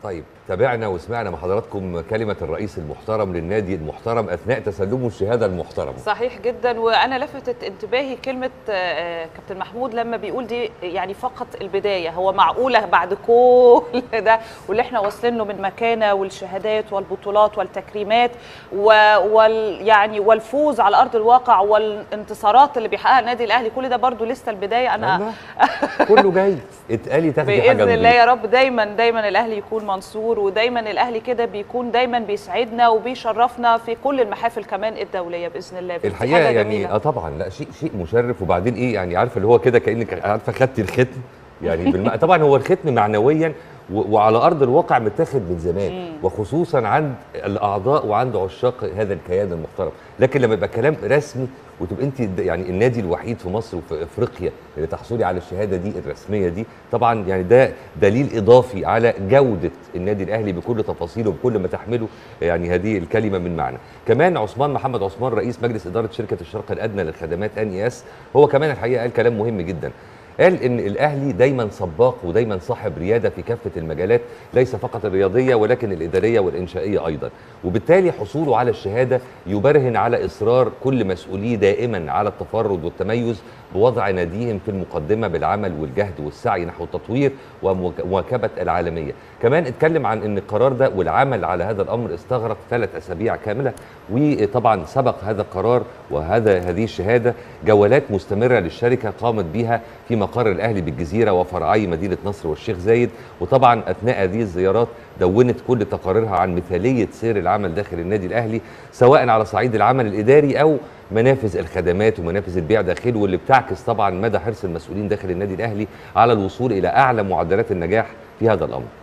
طيب تابعنا وسمعنا مع حضراتكم كلمة الرئيس المحترم للنادي المحترم أثناء تسلمه الشهادة المحترمة صحيح جدا وانا لفتت انتباهي كلمه آه، كابتن محمود لما بيقول دي يعني فقط البدايه هو معقوله بعد كل ده واللي احنا واصلين له من مكانه والشهادات والبطولات والتكريمات و- وال يعني والفوز على ارض الواقع والانتصارات اللي بيحققها النادي الاهلي كل ده برضو لسه البدايه انا الله. كله جاي اتقالي تاخدي حاجة باذن الله نضيفة. يا رب دايما دايما الاهلي يكون منصور ودايما الاهلي كده بيكون دايما بيسعدنا وبيشرفنا في كل المحافل كمان الدوليه باذن الله دي الحقيقه حاجة يعني جميلة. اه طبعا لا شيء شيء مشرف وبعدين ايه يعني عارفه اللي هو كده كانك عارفه خدتي الختم يعني بالم... طبعا هو الختم معنويا و... وعلى ارض الواقع متاخد من زمان وخصوصا عند الاعضاء وعند عشاق هذا الكيان المحترم لكن لما يبقى كلام رسمي وتبقى انت د- يعني النادي الوحيد في مصر وفي افريقيا اللي تحصلي على الشهاده دي الرسميه دي طبعا يعني ده دليل اضافي على جوده النادي الاهلي بكل تفاصيله وبكل ما تحمله يعني هذه الكلمه من معنى كمان عثمان محمد عثمان رئيس مجلس اداره شركه الشرق الادنى للخدمات ان اس هو كمان الحقيقه قال كلام مهم جدا قال ان الاهلي دايما سباق ودايما صاحب رياده في كافه المجالات ليس فقط الرياضيه ولكن الاداريه والانشائيه ايضا وبالتالي حصوله على الشهاده يبرهن على اصرار كل مسؤوليه دائما على التفرد والتميز بوضع ناديهم في المقدمه بالعمل والجهد والسعي نحو التطوير ومواكبه العالميه كمان اتكلم عن ان القرار ده والعمل على هذا الامر استغرق ثلاث اسابيع كامله وطبعا سبق هذا القرار وهذا هذه الشهاده جولات مستمره للشركه قامت بها في مقر الاهلي بالجزيره وفرعي مدينه نصر والشيخ زايد وطبعا اثناء هذه الزيارات دونت كل تقاريرها عن مثاليه سير العمل داخل النادي الاهلي سواء على صعيد العمل الاداري او منافذ الخدمات ومنافذ البيع داخله واللي بتعكس طبعا مدى حرص المسؤولين داخل النادي الاهلي على الوصول الى اعلى معدلات النجاح في هذا الامر